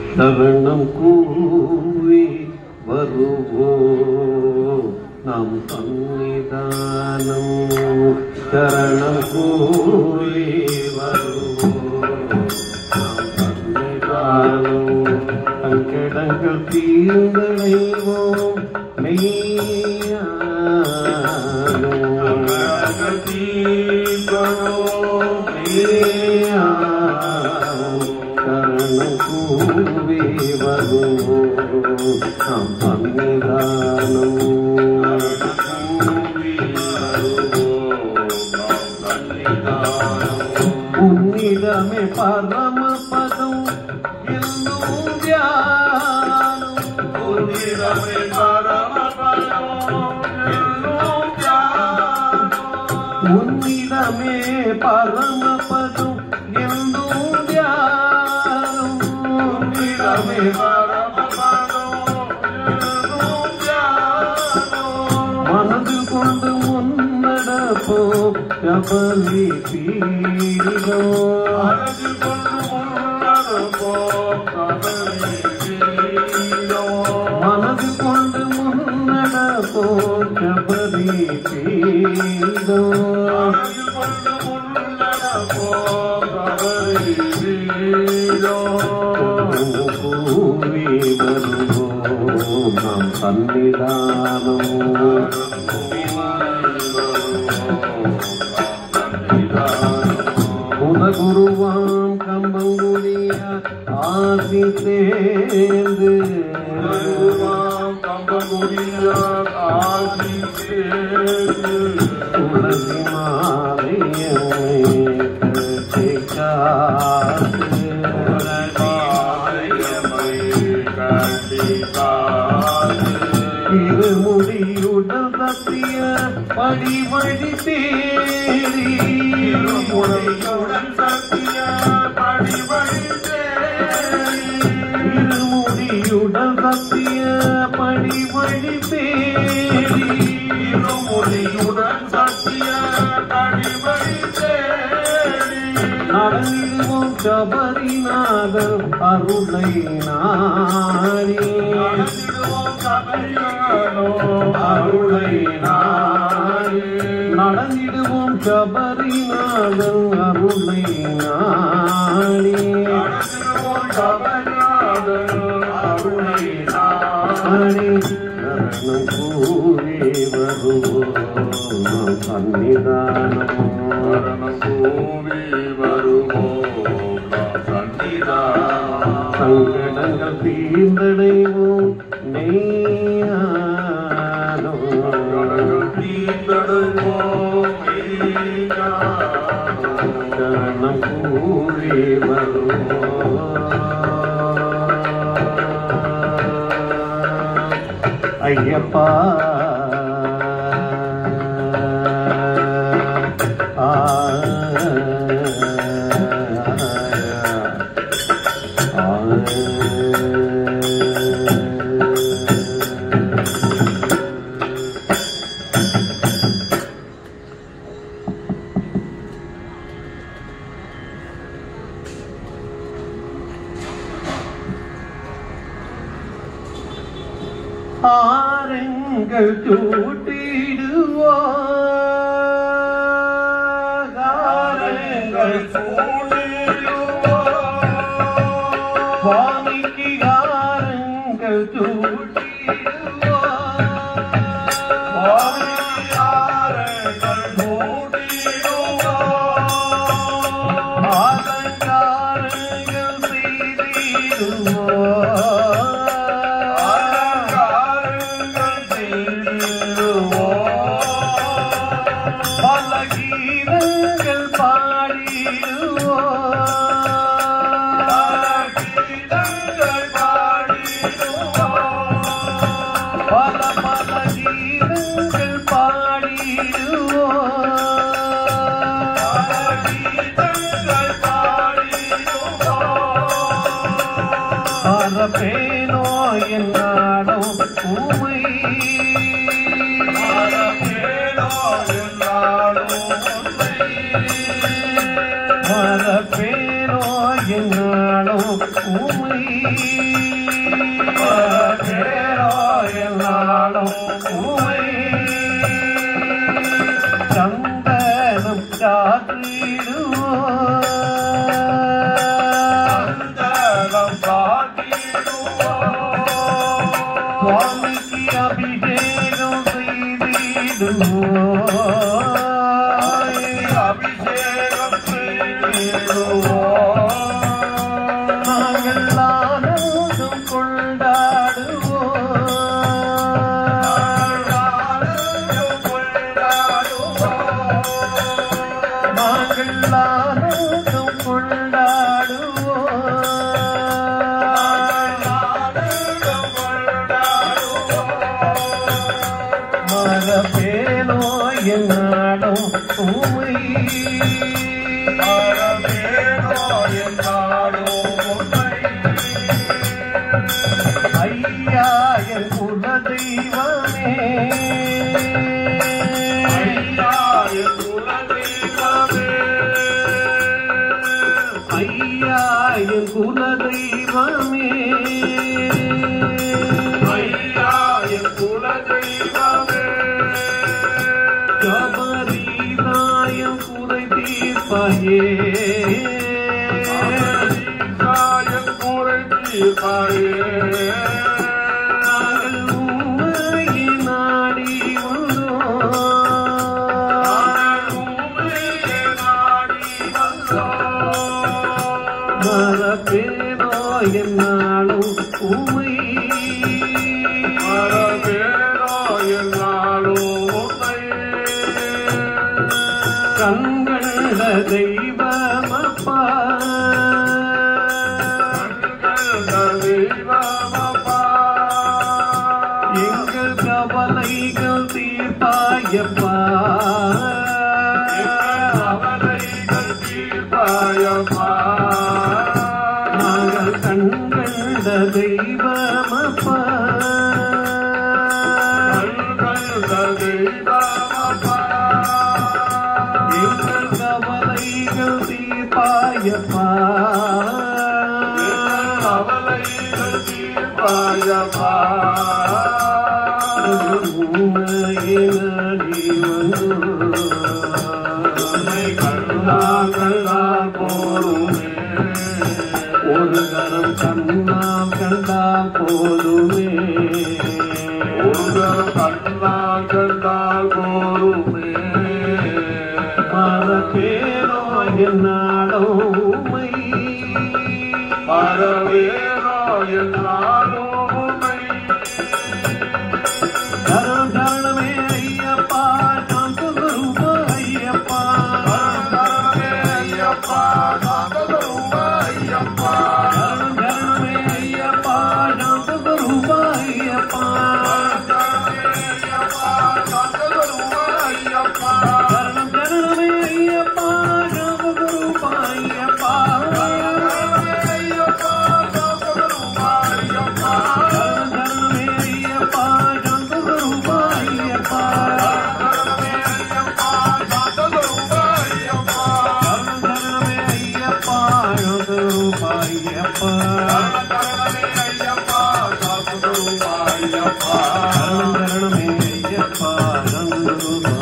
சரணம் கூவி வருவோம் நாம் சன்னிதானம் சரணம் கூவி வருவோம் நாம் சன்னிதானம் சங்கடங்கள் தீர்ந்தடைவோம் மெய்யானோம் சரணம் கூவி வருவோம் நாம் சன்னிதானம் உன்னிடமே பரமபதம் என்னும் தியானம் உன்னிடமே பரமபதம் என்னும் தியானம். உன்னிடமே பரமபதம் என்னும் தியானம் உன்னிடமே பரமபதம் என்னும் தியானம். மனதில் கொண்டு முன்னடப்போ ஜபலி பீடம் மனதில் கொண்டு முன்னடப்போம் கதலி வீரம். மனதில் கொண்டு முன்னடப்போ ஜபலி பீடம் மனதில் கொண்டு முன்னடப்போம் கதலி வீரம். கூவி வருவோம் நாம் சன்னிதானம் குலகுருவாம் கம்பங்குடிய ஆசி சேர்ந்து துளசி மாலையமை கட்டி காத்து இருமுடியுடல் தப்பிய படிவழி தேடி இருமுடியுடல் தப்பிய படிவழி தேடி நடந்திடுவோம் சபரிநாதர் அருளை நாடி அருளை நாடி நடந்திடுவோம் சபரிநாதர் அருளை நாடி நாடி சரணம் கூறி வருவோம் சன்னிதானம் சங்கடங்கள் தீர்ந்தடைவோம் நெய்யானோ சரணம் கூறி வருவோம் ஐயப்பா ஆ ஆரங்கள் சூட்டிடுவோ ஆரங்கள் சுவாமிக்கு ஆரங்கள் சூட்டிடுவோ அலங்காரங்கள் செய்திடுவோ பல கீதங்கள் பாடிடுவோ பல பல கீதங்கள் பாடிடுவோ பரப்பேனோ என் நாடம் ஊமை மரப்பேனோ என் நாடம் ஊமை பேரோ என்னாலும் உமை சந்தனம் சாத்திடுவோம் சந்தனம் காட்டிடுவோம் சுவாமிக்கு அபிஷேகம் செய்திடுவோம் அபிஷேகம் செய்திடுவோம் நாங்கள் ஆனந்தம் கொண்டாடுவோம் நாங்கள் ஆனந்தம் கொண்டாடுவோம் மரபேனோ என்னாடும் உமை ஐயா என் குல தெய்வமே ஐயா என் குல தெய்வமே ஜபரீதாயம் குறை தீர்ப்பாயே நாங்கள் உம்மையே நாடி வந்தோம் மரபேனோ என்னாலும் உமை கண்கள தெய்வமப்பா எங்கள் கவலைகள் தீர்ப்பாயப்பா நாங்கள் கண்கள தெய்வமப்பா எங்கள் கவலைகள் தீர்ப்பாயப்பா உம்மையே நாடி வந்தோம் ஒரு கரம் கண்ணால் கண்டால் போதுமே மரபேனோ என்னாடோ உமை கரம் சரணமே ஐயப்பா சாந்தரூப ஐயப்பா கரம் சரணமே ஐயப்பா சாந்தரூப ஐயப்பா கரணம் சரணமே ஐயப்பா சாந்தரூப ஐயப்பா கரணம் சரணமே ஐயப்பா சாந்தரூப ஐயப்பா கரணம் சரணமே ஐயப்பா சாந்தரூப ஐயப்பா கரணம் சரணமே ஐயப்பா சாந்தரூப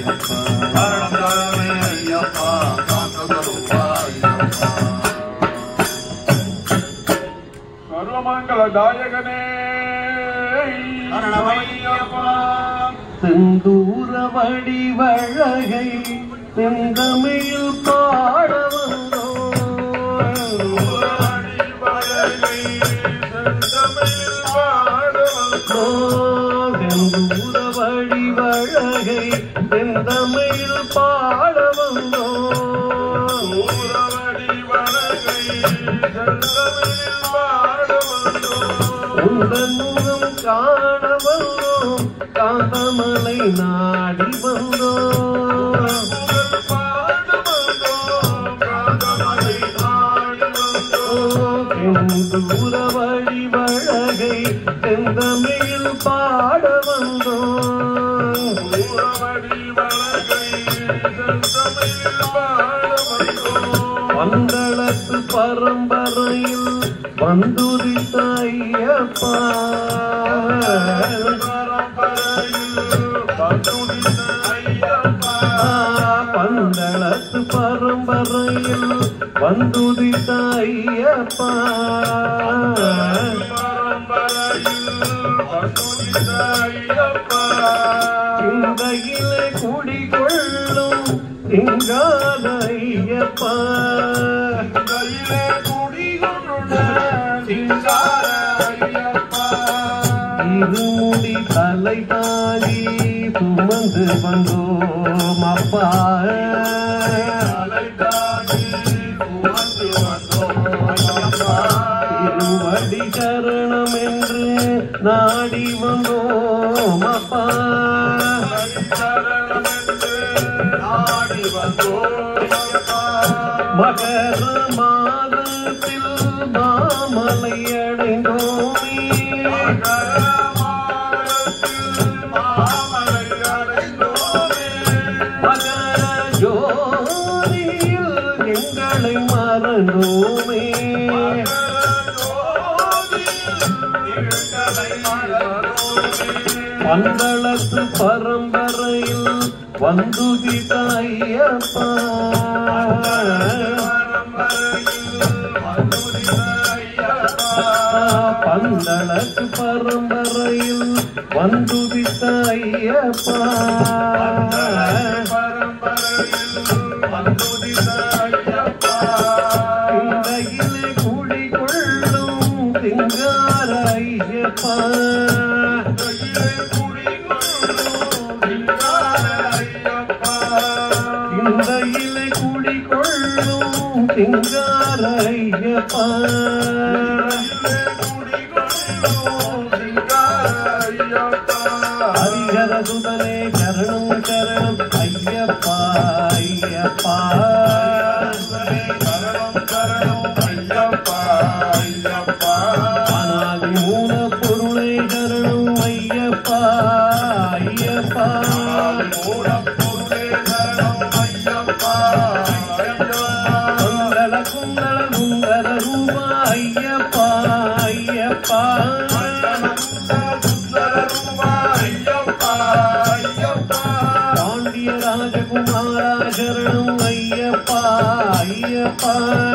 ஐயப்பா சர்வமங்கலதாயகனே செந்தூர வடிவழகை செந்தமிழில் பாட வந்தோம் செந்தூர வடிவழகை செந்தமிழில் பாட வந்தோம் உந்தன் முகம் காண வந்தோம் காந்தமலை நாடி வந்தோம் செந்தூர வழிவழகை செந்தமிழில் பாட வந்தோம் மங்கள பந்தளத்து பரம்பரையில் வந்துதித்த ஐயப்பா பந்தளத்து பரம்பரையில் வந்துதித்த ஐயப்பா சிந்தையிலே குடிகொள்ளும் திங்காத ஐயப்பா இருமுடி தலை தாரி சுமந்து வந்தோம் அப்பா திருவடி சரணம் என்று நாடி வந்தோம் அப்பா மகர மாதத்தில் மாமலை அடைந்தோமே மகர ஜோதியில் எங்களை மறந்தோமே பந்தளத்து பரம்பரையில் வந்துதித்த ஐயப்பா பந்தளத்து பரம்பரையில் வந்துதித்த ஐயப்பா சிந்தையிலே குடிகொள்ளும் திங்கார ஐயப்பா சிந்தையிலே குடிகொள்ளும் திங்கார ஐயப்பா ஹரிஹர சுதனே சரணம் சரணம் ஐயப்பா ஐயப்பா அனாதி மூல பொருளை சரணம் ஐயப்பா ஐயப்பா குந்தள குந்தள குந்தர ரூபா ஐயப்பா ஐயப்பா பாண்டிய ராஜகுமாரா சரணம் ஐயப்பா ஐயப்பா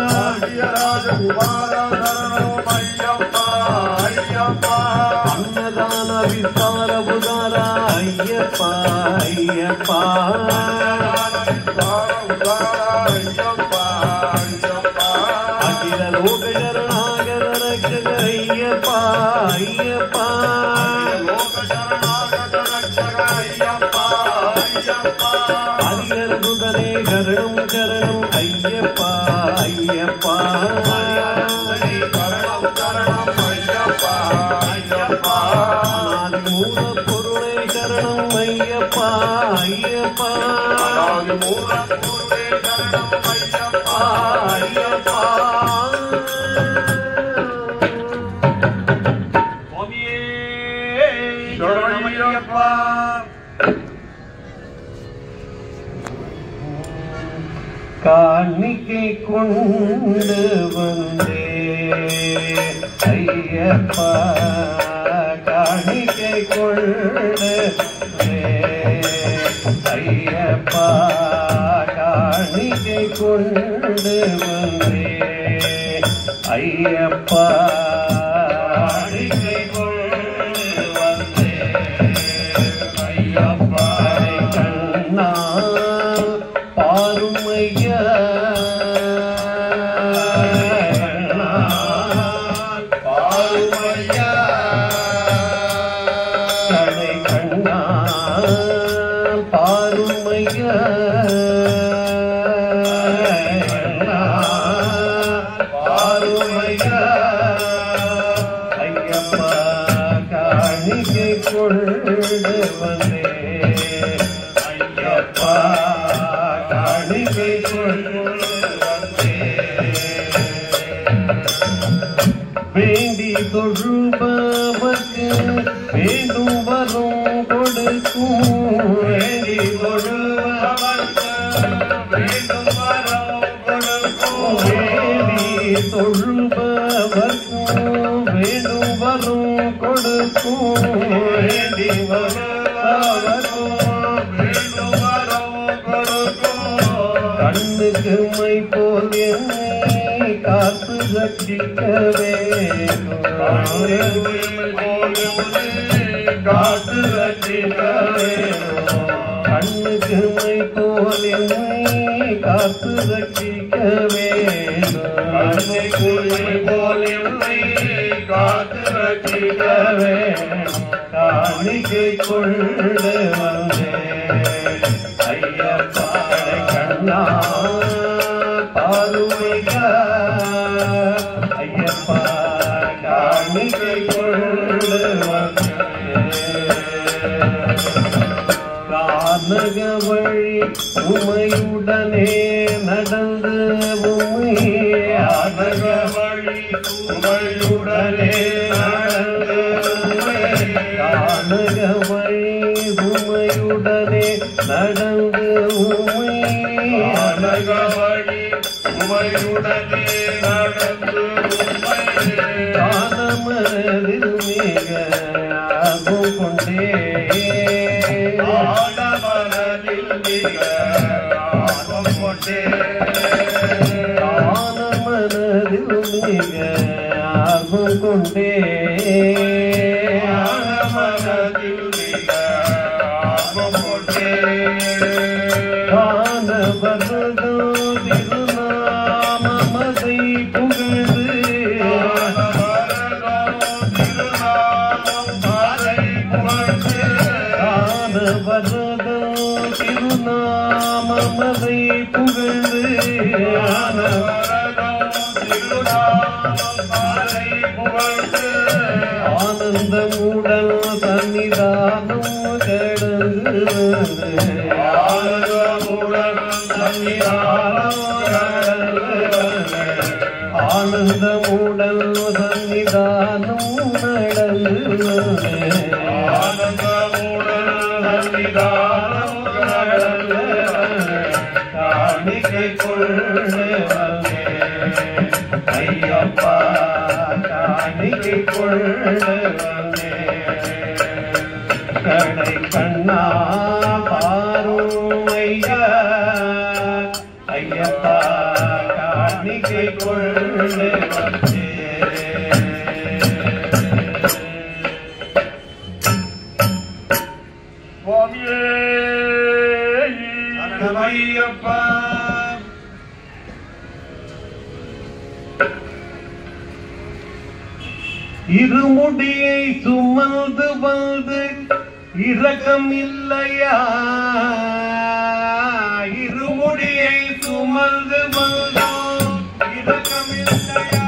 அன்னதான விசார புதாரா ஐயப்பா ஐயப்பா அகில லோக சரணாகர ரட்சக ஐயப்பா ஐயப்பா ஹரிஹர சுதனே சரணம் சரணம் ஐயப்பா ஐயப்பா அனாதி மூல பொருளை சரணம் ஐயப்பா ஐயப்பா ஐயப்பா காணிக்கை கொண்டு வந்தே ஐயப்பா காணிக்கை கொண்டு வந்தே ஐயப்பா காணிக்கை கொண்டு வந்தே ஐயப்பா காணிக்கை கொண்டு வந்தே ஐயப்பா கண்ணா பாருமையா கடை கண்ணா பாருமையா பாருமையா ஐயப்பா காணிக்கை கொண்டு வந்தே ஐயப்பா காணிக்கை கொண்டு வந்தே வேண்டி தொழுபவர்க்கு வேண்டும் வரும் கொடுக்கும் வேண்டி தொழுபவர்க்கு வேண்டும் வரும் கொடுக்கும் வேண்டி தொழுபவர்க்கும் வேண்டும் வரும் கொடுக்கும் வேண்டி வருபவர்க்கும் வேண்டும் வரம் கொடுக்கும் கண்ணுக்கு மை போல் என்னை காத்து ரட்சிக்க வேண்டும் காத்து ரட்சிக்க வேண்டும் கண்ணுக்கு மை போல் என்னை காத்து ரட்சிக்க வேண்டும் கண்ணை குருமை போல் என்னை காத்து ரட்சிக்க வேண்டும் காணிக்கை கொண்டு வந்தேன் ஐயப்பா கண்ணா பாருமைக ஐயப்பா காணிக்கை கொண்டு வந்தேன் கானக வழி உமையுடனே நடந்து உமை ஆனக வழி உமையுடனே நடந்து கானக வழி உமையுடனே நடந்து உமை அழக வழி உமையுடனே நடந்து உம்மை காணமதில் மிக ஆர்வம் கொண்டே ஆடமனதில் மிக ஆர்வம் கொண்டே காணமனதில் மிக ஆர்வம் கொண்டே ஆடமனதில் மிக ஆர்வம் கொண்டே காணவரதோ திருநாமமதை புகழ்ந்து ஆடமரதம் திருநாமம் பாதை புகழ்ந்து காணவரதோ திருநாமமதை புகழ்ந்து ஆடமரதம் திருநாமம் பாதை புகழ்ந்து ஆனந்தமுடன் சன்னிதானம் கடந்து ஆனந்தமுடன் சன்னிதானம் கடந்து ஆனந்தமுடன் சன்னிதானம் நடந்து ஆனந்தமுடன் சன்னிதானம் கடந்து காணிக்கை கொள்ளே வந்தேன் ஐயப்பா காணிக்கை கொள்ளே வந்தேன் கடை கண்ணா பாரும் ஐயா ஐயப்பா காணிக்கை கொள்ளே வந்தேன் சுவாமியே சரணமையப்பா இருமுடியை சுமந்து வந்து இரக்கம் இல்லையா இருமுடியை சுமந்து வந்தோம் இரக்கம் இல்லையா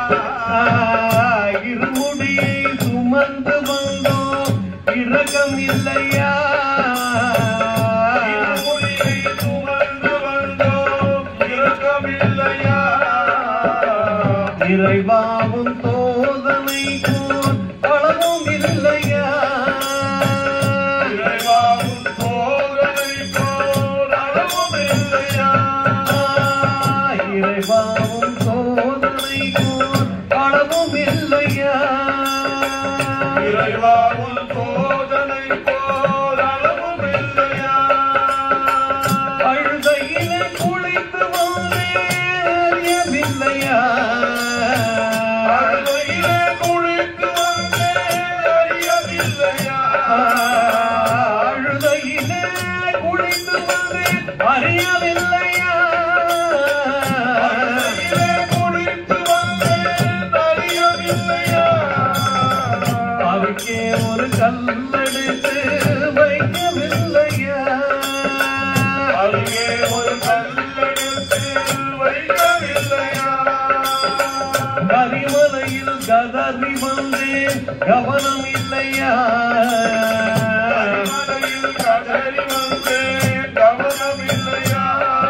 இருமுடியை சுமந்து வந்தோம் இரக்கம் இல்லையா இருமுடியை சுமந்து வந்தோம் இரக்கமில்லையா இறைவாவும் சோதனைக்கும் அளவும் இல்லையா இறைவாவும் சோதனை போல் அளவும் இல்லையா இறைவாவும் சோதனைக்கும் அளவும் இல்லையா இறைவாவும் சோதனை போல் அளவும் இல்லையா அழுதையிலே குளித்து வந்தேறியவில்லையா அழுகையிலே குளித்து வந்தேன் அறியவில்லையா அழுதையிலே குளித்து வந்தேன் அறியவில்லையா அழுகையிலே குளித்து வந்தேன் அறியவில்லையா அதுக்கே ஒரு கல்லெடுத்து வைக்கவில்லையா அருகே ஒரு கல்லெடுத்து வைக்கவில்லையா கரிமலையில் கதறி வந்தேன் கவனம் இல்லையா கரிமலையில் கதறி வந்தேன் கவனமில்லையா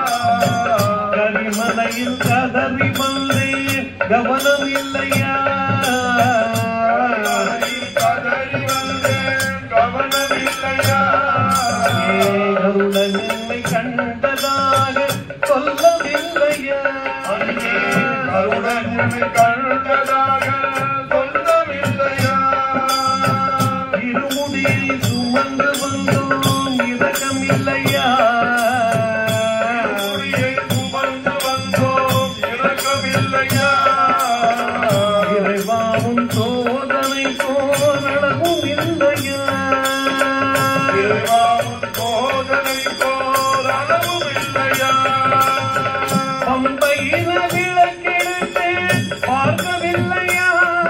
கரிமலையில் கதறி வந்தேன் கவனம் இல்லையா கரிமலையில் கதறி வந்தேன் கவனமில்லையா ஏகருடன் என்னை கண்டதாக சொல்லவில்லையா அங்கே கண்ணுடன் கண்டதாக சொல்லவில்லையா இருமுடியை சுமந்து வந்தோம் இரக்கம் இல்லையா முடியை சுமந்து வந்தோம் இறக்கமில்லையா இறைவாவும் சோதனை போரளவும் இல்லையா இறைவாவும் சோதனை போர் அளவும் இல்லையா பம்பையில விளக்கெடுத்து பார்க்கவில்லையா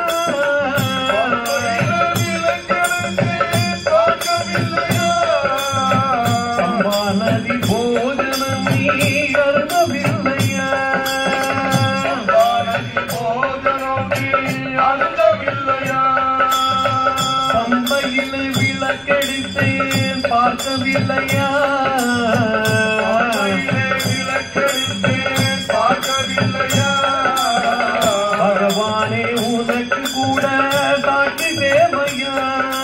சம்பாநதி போஜனம் நீ அருந்தவில்லையா பம்பையில விளக்கெடுத்தேன் பார்க்கவில்லையா பகவானே உனக்கு கூட சாட்சி தேவையா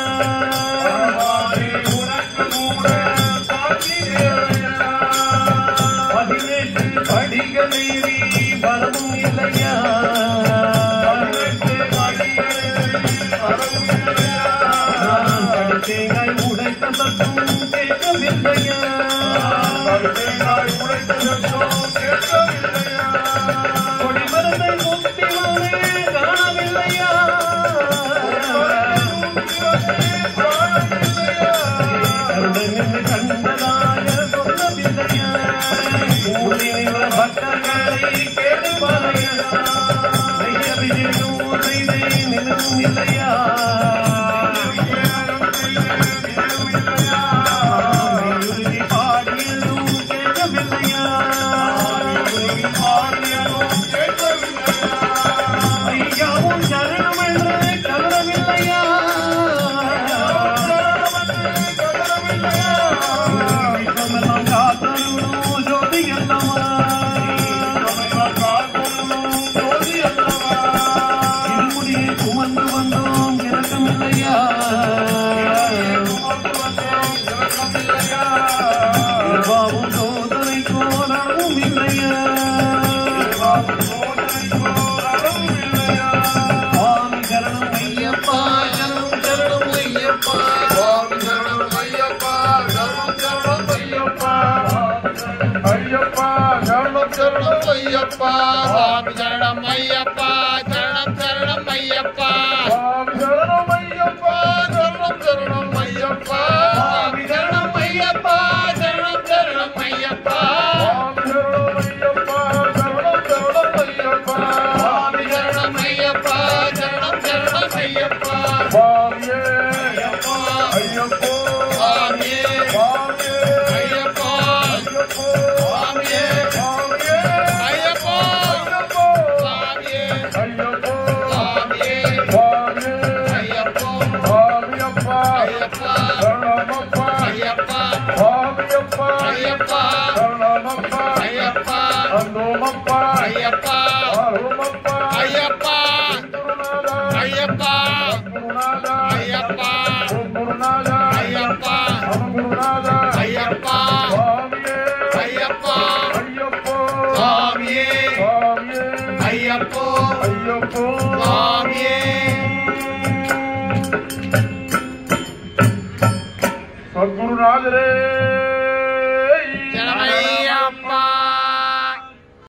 பதினெட்டு படிகளை நீ வரவும் இல்லையா நான் படித்தேங்காய் உடைத்த சத்தம் கேட்கவில்லையா கொடிமரத்தை முத்திவனே காணவில்லையா கருடனின்று கண்டதாக சொல்லவில்லையா ஊரில் பக்தர்களை கேடுவாரையா நெய்யபிஜிலும் செய்தே நினைவும் இல்லையா மெய்யுருகி பாடியதும் கேட்கவில்லையா ஐயாவும் சரணம் என்று கதறவில்லையா விஸ்வமெல்லாம் காத்தருளும் ஜோதி அல்லவா இருமுடியை சுமந்து வந்தோம் இறக்கமில்லையா பாவும் சோதனை கோலமும் இல்லையா சுவாமி சரணம் ஐயப்பா சரணம் சரணம் ஐயப்பா ஐயப்பா சரணம் சரணம் ஐயப்பா சுவாமி சரணம் ஐயப்பா சரணம் சரணம் ஐயப்பா சுவாமி சரணம் ஐயப்பா சரணம் சரணம் ஐயப்பா சுவாமி சரணம் ஐயப்பா சரணம் சரணம் ஐயப்பா சுவாமி சரணம் ஐயப்பா சரணம் சரணம் ஐயப்பா சுவாமி ஐயப்போ சுவாமியே சத்குருநாதரே